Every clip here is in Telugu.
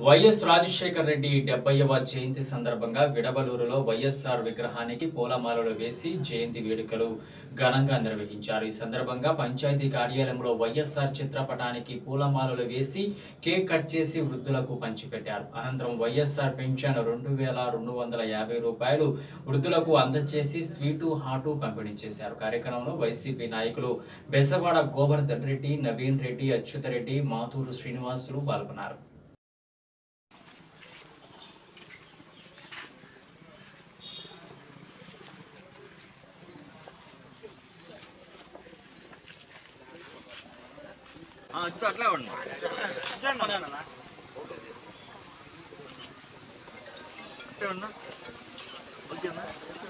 వైఎస్ రాజశేఖర్ రెడ్డి డెబ్బైవ జయంతి సందర్భంగా విడవలూరులో వైఎస్ఆర్ విగ్రహానికి పూలమాలలు వేసి జయంతి వేడుకలు ఘనంగా నిర్వహించారు ఈ సందర్భంగా పంచాయతీ కార్యాలయంలో వైఎస్ఆర్ చిత్రపటానికి పూలమాలలు వేసి కేక్ కట్ చేసి వృద్ధులకు పంచిపెట్టారు అనంతరం వైఎస్ఆర్ పెన్షన్ రెండు వేల రెండు వందల యాభై రూపాయలు వృద్ధులకు అందజేసి స్వీటు హాటు పంపిణీ చేశారు కార్యక్రమంలో వైసీపీ నాయకులు బెసవాడ గోవర్ధన్ రెడ్డి నవీన్ రెడ్డి అచ్యుతరెడ్డి మాతూరు శ్రీనివాసులు పాల్గొన్నారు అచ్చుతా అట్లే ఉండు అట్లే ఉన్నా ఓకేనా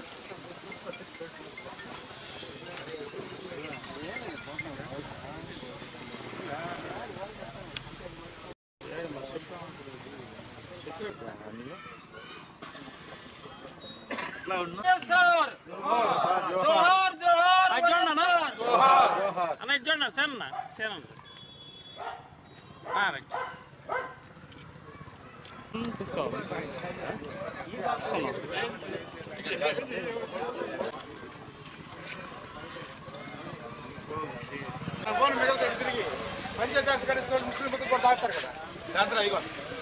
అట్లా ఉన్నా అన్న ఇచ్చోండి సరేనా సరే రైట్ ఫోన్ మిగులుతాడు తిరిగి పంచాయతీ ట్యాక్స్ కడిస్తే వాళ్ళు ముస్లిం బతుకు కూడా తాగుతారు కదా దాంట్లో ఇగో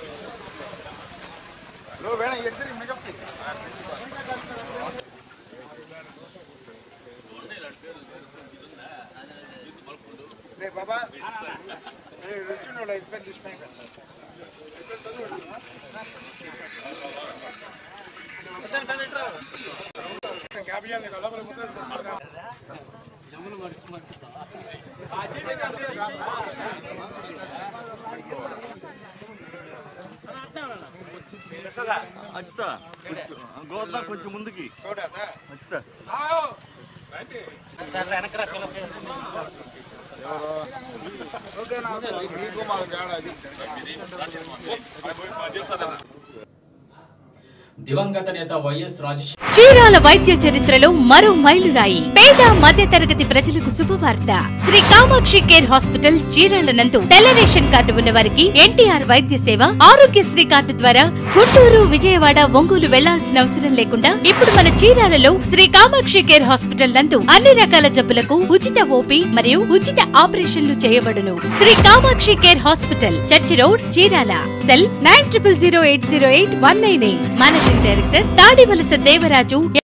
నువ్వు వేణ ఎటు తిరిగి మిగులుతాయి రే బాబా రే రుచి వాళ్ళు ఐదు పని తీసిపోయి యాభై ఏళ్ళు లోపల ముద్ర అచ్చుతా గోదా కొంచెం ముందుకి చూడదా అచ్చుతా మీకు మాకు తేడా అది దివంగత నేత వైఎస్ రాజశేఖర్ చీరాల వైద్య చరిత్రలో మరో మైలురాయి పేద మధ్య తరగతి ప్రజలకు శుభవార్త శ్రీ కామాక్షి కేర్ హాస్పిటల్ చీరాల నందు తెల్ల రేషన్ కార్డు ఉన్న వారికి ఎన్టీఆర్ వైద్య సేవ ఆరోగ్యశ్రీ కార్డు ద్వారా గుంటూరు విజయవాడ ఒంగోలు వెళ్లాల్సిన అవసరం లేకుండా ఇప్పుడు మన చీరాలలో శ్రీ కామాక్షి కేర్ హాస్పిటల్ నందు అన్ని రకాల జబ్బులకు ఉచిత ఓపీ మరియు ఉచిత ఆపరేషన్లు చేయబడును Sri Kamakshi care hospital church road Chirala cell nine triple zero eight zero eight one nine eight managing director Tadivalasa Devaraju